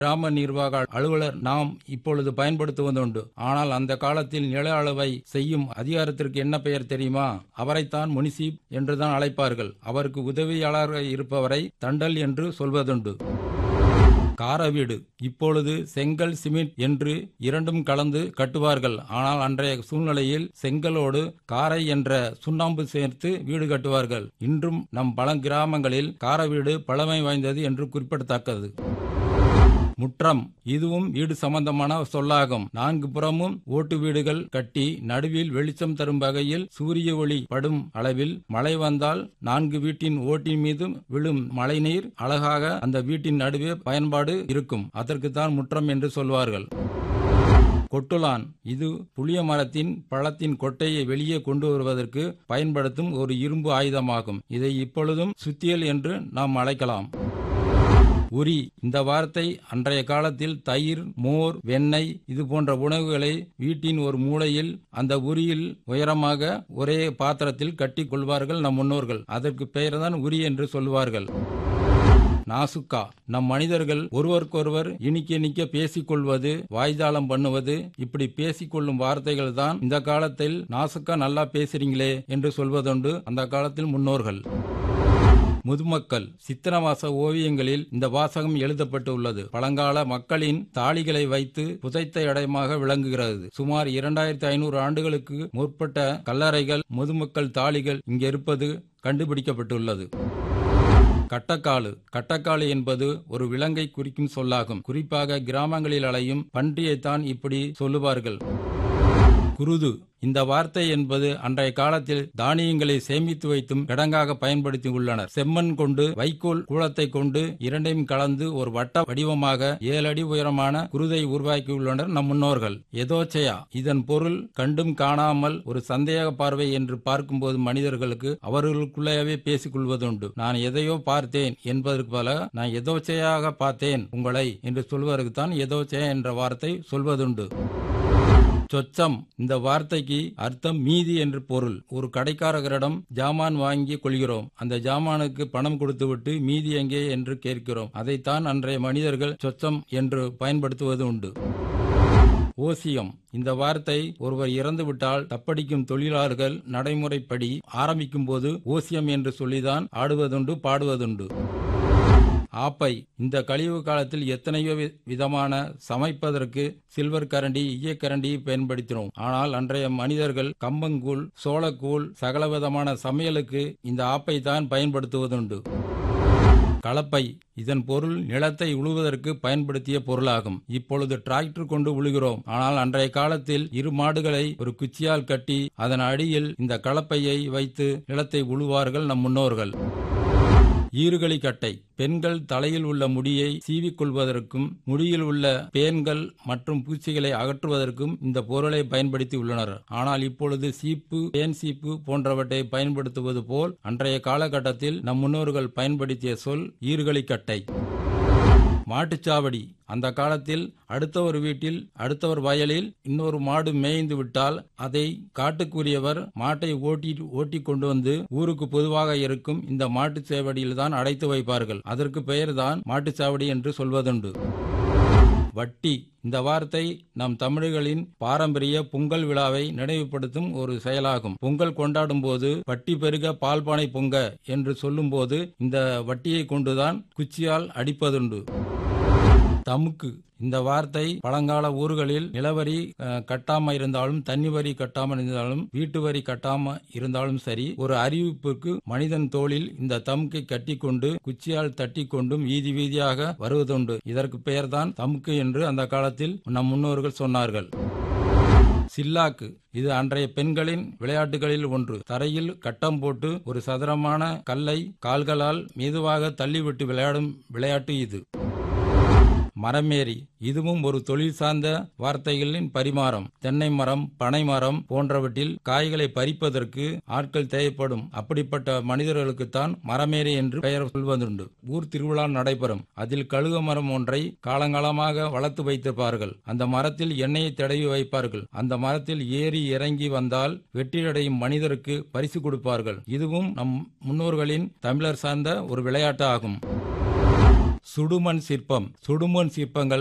கிராம நிர்வாக அலுவலர் நாம் இப்பொழுது பயன்படுத்துவதுண்டு ஆனால் அந்த காலத்தில் நில அளவை செய்யும் அதிகாரத்திற்கு என்ன பெயர் தெரியுமா அவரைத்தான் முனிசிப் என்றுதான் அழைப்பார்கள் அவருக்கு உதவியாளராக இருப்பவரை தண்டல் என்று சொல்வதுண்டு காரவீடு இப்பொழுது செங்கல் சிமெண்ட் என்று இரண்டும் கலந்து கட்டுவார்கள் ஆனால் அன்றைய சூழ்நிலையில் செங்கலோடு காரை என்ற சுண்ணாம்பு சேர்த்து வீடு கட்டுவார்கள் இன்றும் நம் பல கிராமங்களில் கார வீடு பழமை வாய்ந்தது என்று குறிப்பிடத்தக்கது முற்றம் இதுவும் வீடு சம்பந்தமான சொல்லாகும் நான்கு புறமும் ஓட்டு வீடுகள் கட்டி நடுவில் வெளிச்சம் தரும் வகையில் சூரிய ஒளி படும் அளவில் மழை வந்தால் நான்கு வீட்டின் ஓட்டின் மீதும் விழும் மழைநீர் அழகாக அந்த வீட்டின் நடுவே பயன்பாடு இருக்கும் அதற்குத்தான் முற்றம் என்று சொல்வார்கள் கொட்டுலான் இது புளிய மரத்தின் பழத்தின் கொட்டையை வெளியே கொண்டு வருவதற்கு பயன்படுத்தும் ஒரு இரும்பு ஆயுதமாகும் இதை இப்பொழுதும் சுத்தியல் என்று நாம் அழைக்கலாம் உரி இந்த வார்த்தை அன்றைய காலத்தில் தயிர் மோர் வெண்ணெய் இது போன்ற உணவுகளை வீட்டின் ஒரு மூலையில் அந்த உரியில் உயரமாக ஒரே பாத்திரத்தில் கட்டி கொள்வார்கள் நம் முன்னோர்கள் அதற்கு பெயர்தான் உரி என்று சொல்வார்கள் நாசுக்கா நம் மனிதர்கள் ஒருவருக்கொருவர் இனிக்க இனிக்க பேசிக்கொள்வது வாய்தாளம் பண்ணுவது இப்படி பேசிக்கொள்ளும் வார்த்தைகள் தான் இந்த காலத்தில் நாசுக்கா நல்லா பேசுறீங்களே என்று சொல்வதுண்டு அந்த காலத்தில் முன்னோர்கள் முதுமக்கள் சித்திரவாச ஓவியங்களில் இந்த வாசகம் எழுதப்பட்டு உள்ளது பழங்கால மக்களின் தாளிகளை வைத்து புதைத்த இடமாக விளங்குகிறது சுமார் இரண்டாயிரத்தி ஐநூறு ஆண்டுகளுக்கு முற்பட்ட கல்லறைகள் முதுமக்கள் தாளிகள் இங்கே இருப்பது கண்டுபிடிக்கப்பட்டுள்ளது கட்டக்காலு கட்டக்காலு என்பது ஒரு விலங்கை குறிக்கும் சொல்லாகும் குறிப்பாக கிராமங்களில் அலையும் பன்றியைத்தான் இப்படி சொல்லுவார்கள் குருது இந்த வார்த்தை என்பது அன்றைய காலத்தில் தானியங்களை சேமித்து வைத்தும் கிடங்காக பயன்படுத்தி உள்ளனர் செம்மண் கொண்டு வைக்கோல் கூளத்தை கொண்டு இரண்டையும் கலந்து ஒரு வட்ட வடிவமாக ஏழு அடி உயரமான குருதை உருவாக்கியுள்ளனர் நம் முன்னோர்கள் எதோச்சையா இதன் பொருள் கண்டும் காணாமல் ஒரு சந்தேக பார்வை என்று பார்க்கும்போது மனிதர்களுக்கு அவர்களுக்குள்ளேயே பேசிக் கொள்வதுண்டு நான் எதையோ பார்த்தேன் என்பதற்கு பல நான் எதோச்சையாக பார்த்தேன் உங்களை என்று சொல்வதற்கு தான் எதோச்சையா என்ற வார்த்தை சொல்வதுண்டு சொச்சம் இந்த வார்த்தைக்கு அர்த்தம் மீதி என்று பொருள் ஒரு கடைக்காரரிடம் ஜாமான் வாங்கி கொள்கிறோம் அந்த ஜாமானுக்கு பணம் கொடுத்துவிட்டு மீதி எங்கே என்று கேட்கிறோம் அதைத்தான் அன்றைய மனிதர்கள் சொச்சம் என்று பயன்படுத்துவது உண்டு ஓசியம் இந்த வார்த்தை ஒருவர் இறந்துவிட்டால் தப்படிக்கும் தொழிலாளர்கள் நடைமுறைப்படி ஆரம்பிக்கும் போது ஓசியம் என்று சொல்லிதான் ஆடுவதுண்டு பாடுவதுண்டு ஆப்பை இந்த கழிவு காலத்தில் எத்தனையோ விதமான சமைப்பதற்கு சில்வர் கரண்டி ஈயக்கரண்டி பயன்படுத்தினோம் ஆனால் அன்றைய மனிதர்கள் கம்பங்கூழ் சோளக்கூழ் சகலவிதமான சமையலுக்கு இந்த ஆப்பை தான் பயன்படுத்துவதுண்டு கலப்பை இதன் பொருள் நிலத்தை உழுவதற்கு பயன்படுத்திய பொருளாகும் இப்பொழுது டிராக்டர் கொண்டு உழுகிறோம் ஆனால் அன்றைய காலத்தில் இரு மாடுகளை ஒரு குச்சியால் கட்டி அதன் அடியில் இந்த கலப்பையை வைத்து நிலத்தை உழுவார்கள் நம் முன்னோர்கள் ஈறுகளி கட்டை பெண்கள் தலையில் உள்ள முடியை சீவிக்கொள்வதற்கும் முடியில் உள்ள பேன்கள் மற்றும் பூச்சிகளை அகற்றுவதற்கும் இந்த பொருளை பயன்படுத்தி உள்ளனர் ஆனால் இப்பொழுது சீப்பு பேன் சீப்பு போன்றவற்றை பயன்படுத்துவது போல் அன்றைய காலகட்டத்தில் நம் முன்னோர்கள் பயன்படுத்திய சொல் ஈறுகளி கட்டை மாட்டுச்சாவடி அந்த காலத்தில் அடுத்தவர் வீட்டில் அடுத்தவர் வயலில் இன்னொரு மாடு மேய்ந்து விட்டால் அதை காட்டுக்குரியவர் மாட்டை ஓட்டி ஓட்டி கொண்டு வந்து ஊருக்கு பொதுவாக இருக்கும் இந்த மாட்டுச் சாவடியில் தான் அடைத்து வைப்பார்கள் அதற்கு பெயர்தான் மாட்டுச்சாவடி என்று சொல்வதுண்டு வட்டி இந்த வார்த்தை நம் தமிழர்களின் பாரம்பரிய பொங்கல் விழாவை நினைவுபடுத்தும் ஒரு செயலாகும் பொங்கல் கொண்டாடும் போது வட்டி பெருக பால்பானை பொங்க என்று சொல்லும்போது இந்த வட்டியை கொண்டுதான் குச்சியால் அடிப்பதுண்டு தமுக்கு இந்த வார்த்தை பழங்கால ஊர்களில் நிலவரி கட்டாம இருந்தாலும் தண்ணி வரி கட்டாமல் இருந்தாலும் வீட்டு வரி கட்டாம இருந்தாலும் சரி ஒரு அறிவிப்புக்கு மனிதன் தோளில் இந்த தமுக்கை கட்டி கொண்டு குச்சியால் தட்டி கொண்டும் வீதி வீதியாக வருவதுண்டு இதற்கு பெயர்தான் தமுக்கு என்று அந்த காலத்தில் நம் முன்னோர்கள் சொன்னார்கள் சில்லாக்கு இது அன்றைய பெண்களின் விளையாட்டுகளில் ஒன்று தரையில் கட்டம் போட்டு ஒரு சதுரமான கல்லை கால்களால் மெதுவாக தள்ளிவிட்டு விளையாடும் விளையாட்டு இது மரமேறி இதுவும் ஒரு தொழில் சார்ந்த வார்த்தைகளின் பரிமாறம் தென்னை மரம் பனை மரம் போன்றவற்றில் காய்களை பறிப்பதற்கு ஆட்கள் தேவைப்படும் அப்படிப்பட்ட மனிதர்களுக்குத்தான் மரமேறி என்று பெயர் சொல்வதுண்டு ஊர் திருவிழா நடைபெறும் அதில் கழுக மரம் ஒன்றை காலங்காலமாக வளர்த்து வைத்திருப்பார்கள் அந்த மரத்தில் எண்ணெயை தடவி வைப்பார்கள் அந்த மரத்தில் ஏறி இறங்கி வந்தால் வெற்றியடையும் மனிதருக்கு பரிசு கொடுப்பார்கள் இதுவும் நம் முன்னோர்களின் தமிழர் சார்ந்த ஒரு விளையாட்டு ஆகும் சுடுமண் சிற்பம் சுடுமண் சிற்பங்கள்